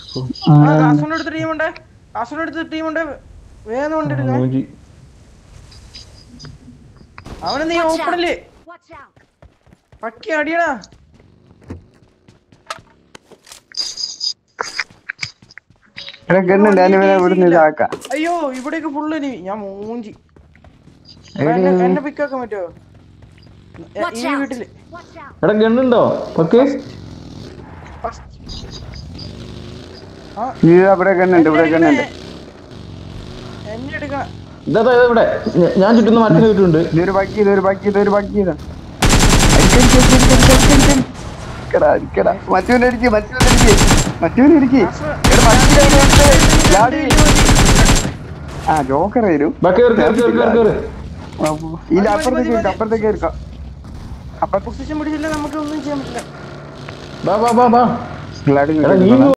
കാസർഗോഡ് എടുത്ത ടീമുണ്ട് കാസർഗോഡ് എടുത്ത ടീമുണ്ട് വേഗം കൊണ്ട് എടുക്ക മൂഞ്ചി അവനെ നീ ഓപ്പണില്ലേ Watch out! പക്കി അടിയടാ എടാ ഗണ്ണുണ്ട് ഞാൻ ഇവനെ ഇവിടുന്ന് ഇതാക്കാം അയ്യോ ഇവിടേക്ക് ഫുള്ള് ഇനി ഞാൻ മൂഞ്ചി എടാ, എന്നെ എന്നെ പിക്കാക്കാൻ പറ്റുമോ എ- Watch ഈ out! വീട്ടില് Watch out! എടാ ഗണ്ണുണ്ടോ ഓക്കെ ഫസ്റ്റ് ആ ഈ ഇവിടെ ഗണ്ണുണ്ട് ഇവിടെ എന്നെ ഗണ്ണുണ്ട് എടുക്കണേ. എന്നെ എടുക്കണം ഇതാ ഇതാ, ഇതാ ഇവിടെ ഞ- ഞാൻ ചുറ്റുന്ന മരത്തിന് ചുറ്റുണ്ട് ഇതൊരു ബഗ്ഗി ഇതൊരു ബഗ്ഗി ഇതൊരു ബഗ്ഗി ഇതാ മറ്റവനടിക്ക് മറ്റവനടിക്ക് മറ്റവനടിക്ക് ആ ജോക്കർ വരും ബാ കേറ് കേറ് കേറ് കേറ് കേറ് ഇല്ല അപ്പുറത്തേക്ക് ഇരിക്കാം അപ്പുറത്തേക്ക് ഇരിക്കാം അപ്പുറത്ത് പൊസിഷൻ പിടിച്ചില്ല നമുക്ക് ഒന്നും ചെയ്യാൻ പറ്റില്ല ബാ ബാ ബാ ബാ ഗ്ലാഡിങ് എടാ നീ